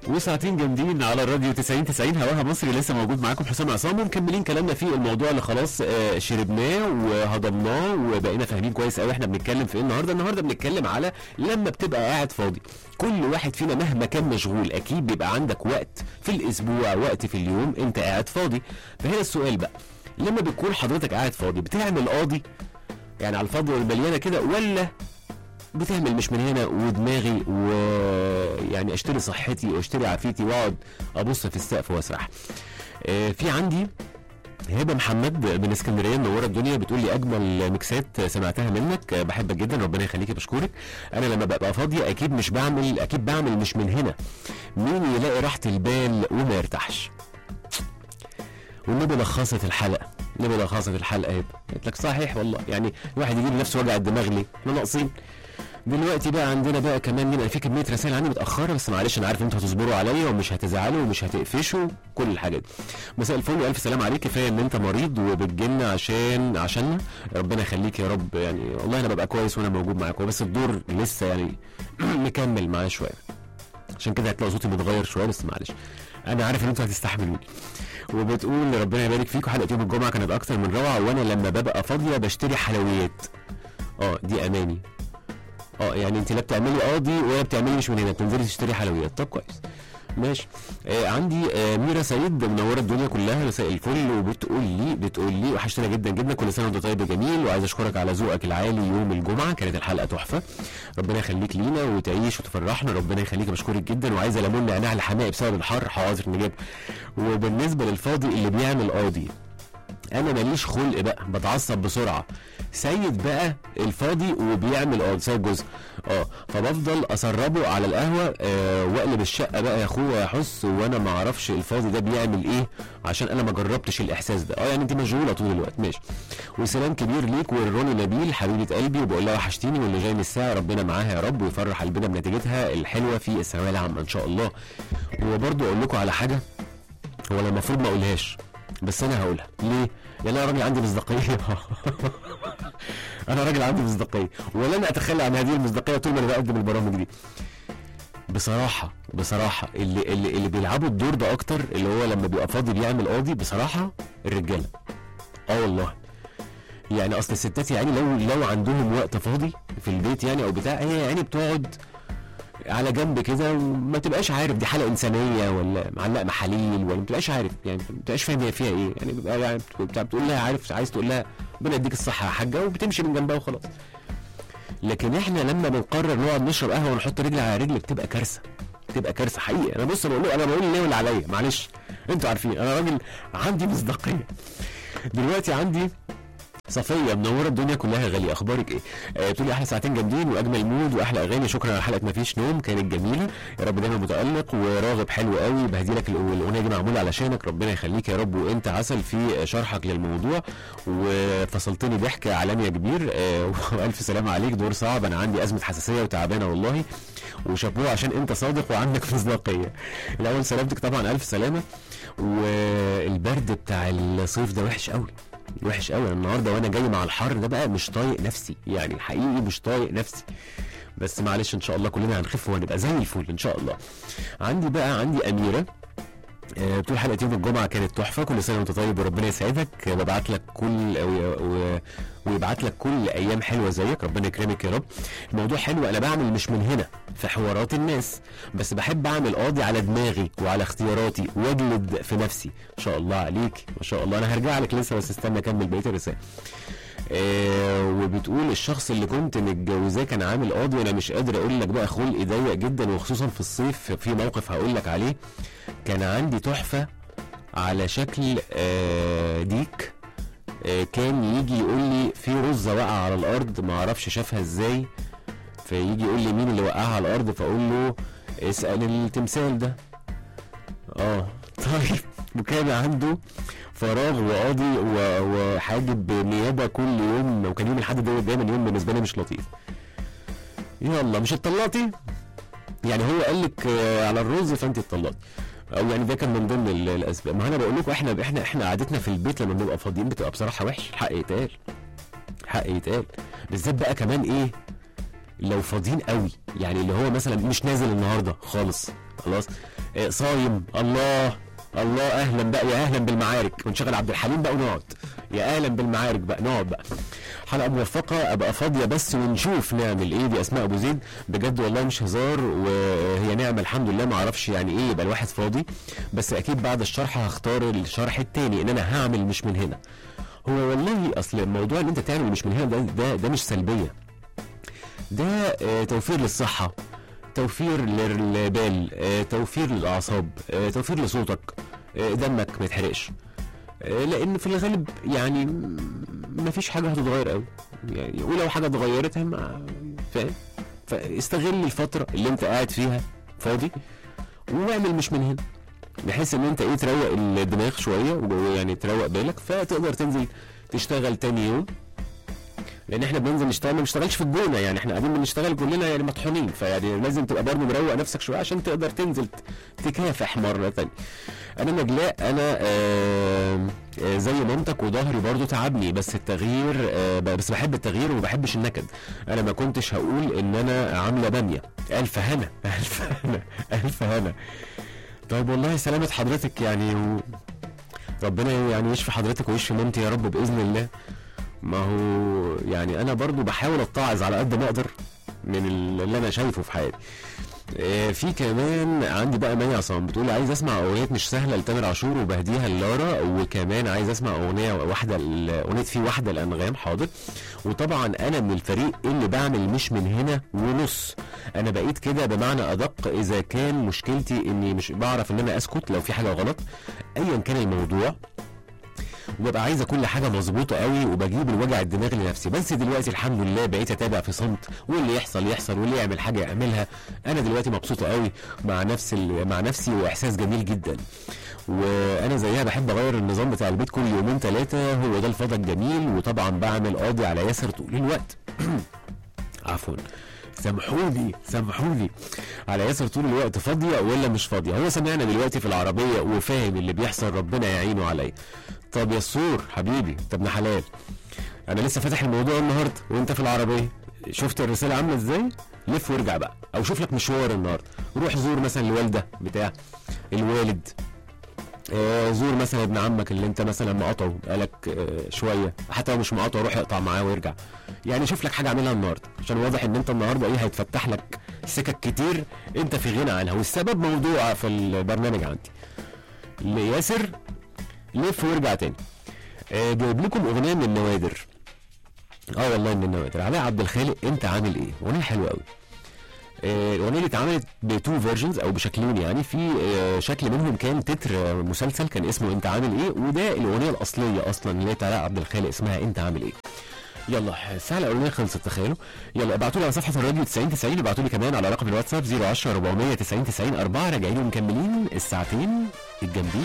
وساعتين جامدين على الراديو 90 90 هواها مصري لسه موجود معاكم حسام عصام ومكملين كلامنا في الموضوع اللي خلاص آه، شربناه وهضمناه وبقينا فاهمين كويس قوي احنا بنتكلم في ايه النهارده النهارده بنتكلم على لما بتبقى قاعد فاضي كل واحد فينا مهما كان مشغول اكيد بيبقى عندك وقت في الاسبوع وقت في اليوم انت قاعد فاضي فهنا السؤال بقى لما بتكون حضرتك قاعد فاضي بتعمل قاضي يعني على الفاضي والمليانه كده ولا بتعمل مش من هنا ودماغي ويعني اشتري صحتي واشتري عافيتي واقعد ابص في السقف واسرح آه، في عندي هبه محمد من اسكندريه منوره الدنيا بتقول لي اجمل ميكسات سمعتها منك آه، بحبك جدا ربنا يخليكي بشكرك انا لما ببقى فاضيه اكيد مش بعمل اكيد بعمل مش من هنا مين يلاقي راحه البال وما يرتاحش والنبي لخصت الحلقه النبي لخصت الحلقه هبه قلت لك صحيح والله يعني الواحد يجيب لنفسه وجع الدماغ ليه احنا ناقصين دلوقتي بقى عندنا بقى كمان يبقى في كميه رسائل عندي متاخره بس معلش انا عارف انتوا هتصبروا عليا ومش هتزعلوا ومش هتقفشوا كل الحاجات دي مساء الفل والف سلام عليك كفايه ان انت مريض وبتجيلنا عشان عشاننا ربنا يخليك يا رب يعني والله انا ببقى كويس وانا موجود معاك بس الدور لسه يعني مكمل معايا شويه عشان كده هتلاقوا صوتي متغير شويه بس معلش انا عارف ان انتوا هتستحملوني وبتقول ربنا يبارك فيكم حلقه يوم الجمعه كانت اكتر من روعه وانا لما ببقى فاضيه بشتري حلويات اه دي اماني اه يعني انت لا بتعملي قاضي ولا بتعملي مش من هنا بتنزلي تشتري حلويات طب كويس ماشي آه عندي آه ميرا سعيد منوره الدنيا كلها مساء الفل وبتقول لي بتقول لي وحشتنا جدا جدا كل سنه وانت طيب وجميل وعايز اشكرك على ذوقك العالي يوم الجمعه كانت الحلقه تحفه ربنا يخليك لينا وتعيش وتفرحنا ربنا يخليك بشكرك جدا وعايزه ليمون نعناع لحماقي بسبب الحر حاضر نجيب وبالنسبه للفاضي اللي بيعمل قاضي انا ماليش خلق بقى بتعصب بسرعه سيد بقى الفاضي وبيعمل اه سيد جزء اه فبفضل اسربه على القهوه آه واقلب الشقه بقى يا اخويا يا حس وانا ما اعرفش الفاضي ده بيعمل ايه عشان انا ما جربتش الاحساس ده اه يعني انت مشغوله طول الوقت ماشي وسلام كبير ليك ولروني نبيل حبيبه قلبي وبقول لها وحشتيني واللي جاي من الساعه ربنا معاها يا رب ويفرح قلبنا بنتيجتها الحلوه في الثانويه العامه ان شاء الله وبرضه اقول لكم على حاجه هو انا المفروض ما اقولهاش بس انا هقولها ليه؟ لان انا راجل عندي مصداقيه انا راجل عندي مصداقيه ولن اتخلى عن هذه المصداقيه طول ما انا بقدم البرامج دي بصراحه بصراحه اللي اللي, اللي بيلعبوا الدور ده اكتر اللي هو لما بيبقى فاضي بيعمل قاضي بصراحه الرجاله اه والله يعني اصل الستات يعني لو لو عندهم وقت فاضي في البيت يعني او بتاع هي يعني بتقعد على جنب كده وما تبقاش عارف دي حاله انسانيه ولا معلقه محاليل ولا ما تبقاش عارف يعني ما تبقاش فاهم هي فيها ايه يعني بيبقى يعني بتاع بتقول لها عارف عايز تقول لها ربنا يديك الصحه يا حاجه وبتمشي من جنبها وخلاص لكن احنا لما بنقرر نقعد نشرب قهوه ونحط رجل على رجل بتبقى كارثه بتبقى كارثه حقيقي انا بص بقول انا بقول ليه واللي عليا معلش انتوا عارفين انا راجل عندي مصداقيه دلوقتي عندي صفيه منوره الدنيا كلها غاليه اخبارك ايه؟ آه بتقولي احلى ساعتين جامدين واجمل مود واحلى اغاني شكرا على حلقه مفيش نوم كانت جميله يا رب دايما متالق وراغب حلو قوي بهديلك الاغنيه دي معموله علشانك ربنا يخليك يا رب وانت عسل في شرحك للموضوع وفصلتني ضحك عالمي يا كبير آه والف سلامه عليك دور صعب انا عندي ازمه حساسيه وتعبانه والله وشابوه عشان انت صادق وعندك مصداقيه الاول سلامتك طبعا الف سلامه والبرد بتاع الصيف ده وحش قوي وحش قوي النهارده وانا جاي مع الحر ده بقى مش طايق نفسي يعني حقيقي مش طايق نفسي بس معلش ان شاء الله كلنا هنخف وهنبقى زي الفل ان شاء الله عندي بقى عندي اميره آه، طول حلقه يوم الجمعه كانت تحفه كل سنه وانت طيب وربنا يسعدك آه، ببعت لك كل و- و- ويبعت لك كل ايام حلوه زيك ربنا يكرمك يا رب الموضوع حلو انا بعمل مش من هنا في حوارات الناس بس بحب اعمل قاضي على دماغي وعلى اختياراتي واجلد في نفسي ما شاء الله عليك ما شاء الله انا هرجع لك لسه بس استنى اكمل بقيه الرسائل آه وبتقول الشخص اللي كنت متجوزاه كان عامل قاضي وانا مش قادر اقول لك بقى خلقي ضيق جدا وخصوصا في الصيف في موقف هقول لك عليه كان عندي تحفه على شكل آه ديك آه كان يجي يقول لي في رزه واقعه على الارض ما اعرفش شافها ازاي فيجي يقول لي مين اللي وقعها على الارض فاقول له اسال التمثال ده اه طيب وكان عنده فراغ وقاضي و- وحاجب نيابه كل يوم وكان يوم الحد ده دايما يوم بالنسبه لي مش لطيف يلا مش اتطلقتي يعني هو قال لك آه، على الرز فانت اتطلقتي او يعني ده كان من ضمن ال- الاسباب ما انا بقول لكم احنا احنا احنا قعدتنا في البيت لما بنبقى فاضيين بتبقى بصراحه وحش الحق يتقال الحق يتقال بالذات بقى كمان ايه لو فاضيين قوي يعني اللي هو مثلا مش نازل النهارده خالص خلاص آه، صايم الله الله اهلا بقى يا اهلا بالمعارك ونشغل عبد الحليم بقى ونقعد يا اهلا بالمعارك بقى نقعد بقى حلقه موفقه ابقى فاضيه بس ونشوف نعمل ايه دي اسماء ابو زيد بجد والله مش هزار وهي نعمه الحمد لله ما اعرفش يعني ايه يبقى الواحد فاضي بس اكيد بعد الشرح هختار الشرح التاني ان انا هعمل مش من هنا هو والله اصل الموضوع ان انت تعمل مش من هنا ده ده, ده مش سلبيه ده آه، توفير للصحه توفير للبال آه، توفير للاعصاب آه، توفير لصوتك آه، دمك ما يتحرقش آه، لان في الغالب يعني ما فيش حاجه هتتغير قوي يعني ولو حاجه اتغيرت ما فاهم فاستغل الفتره اللي انت قاعد فيها فاضي واعمل مش من هنا بحيث ان انت ايه تروق الدماغ شويه ويعني تروق بالك فتقدر تنزل تشتغل تاني يوم لان احنا بننزل نشتغل ما بنشتغلش في الجونه يعني احنا قاعدين بنشتغل كلنا يعني مطحونين فيعني لازم تبقى برضه مروق نفسك شويه عشان تقدر تنزل ت- تكافح مره تانية انا نجلاء انا آه آه، زي مامتك وظهري برضه تعبني بس التغيير آه ب- بس بحب التغيير وما بحبش النكد انا ما كنتش هقول ان انا عامله باميه الف هنا الف هنا الف هنا طيب والله سلامة حضرتك يعني و... ربنا يعني يشفي حضرتك ويشفي مامتي يا رب بإذن الله ما هو يعني أنا برضو بحاول أتعظ على قد ما أقدر من اللي أنا شايفه في حياتي آه، في كمان عندي بقى مي عصام بتقول عايز اسمع اغنيه مش سهله لتامر عاشور وبهديها للارا وكمان عايز اسمع اغنيه واحده ال- اغنيه في واحده الانغام حاضر وطبعا انا من الفريق اللي بعمل مش من هنا ونص انا بقيت كده بمعنى ادق اذا كان مشكلتي اني مش بعرف ان انا اسكت لو في حاجه غلط ايا كان الموضوع وببقى عايزه كل حاجه مظبوطه قوي وبجيب الوجع الدماغ لنفسي بس دلوقتي الحمد لله بقيت اتابع في صمت واللي يحصل يحصل واللي يعمل حاجه يعملها انا دلوقتي مبسوطه قوي مع نفس ال- مع نفسي واحساس جميل جدا وانا زيها بحب اغير النظام بتاع البيت كل يومين ثلاثه هو ده الفضا الجميل وطبعا بعمل قاضي على ياسر طول الوقت عفوا سامحوني سامحوني على ياسر طول الوقت فاضيه ولا مش فاضيه هو سمعنا دلوقتي في العربيه وفاهم اللي بيحصل ربنا يعينه عليا طب يا سور حبيبي طب ابن حلال انا لسه فاتح الموضوع النهارده وانت في العربيه شفت الرساله عامله ازاي لف وارجع بقى او شوف لك مشوار النهارده روح زور مثلا الوالده بتاع الوالد آه، زور مثلا ابن عمك اللي انت مثلا مقاطعه بقالك آه، شويه حتى لو مش مقاطعه روح اقطع معاه وارجع يعني شوف لك حاجه اعملها النهارده عشان واضح ان انت النهارده ايه هيتفتح لك سكك كتير انت في غنى عنها والسبب موضوع في البرنامج عندي لياسر لف وارجع تاني آه، جايب لكم اغنيه من النوادر اه والله من النوادر علاء عبد الخالق انت عامل ايه اغنيه حلوه قوي آه، الاغنيه اللي اتعملت بتو فيرجنز او بشكلين يعني في آه، شكل منهم كان تتر آه، مسلسل كان اسمه انت عامل ايه وده الاغنيه الاصليه اصلا اللي هي بتاع علاء عبد الخالق اسمها انت عامل ايه يلا الساعه الاولانيه خلصت تخيلوا يلا ابعتوا لي على صفحه الراديو 90 90 ابعتوا لي كمان على رقم الواتساب 010 490 90 4 راجعين ومكملين الساعتين الجامدين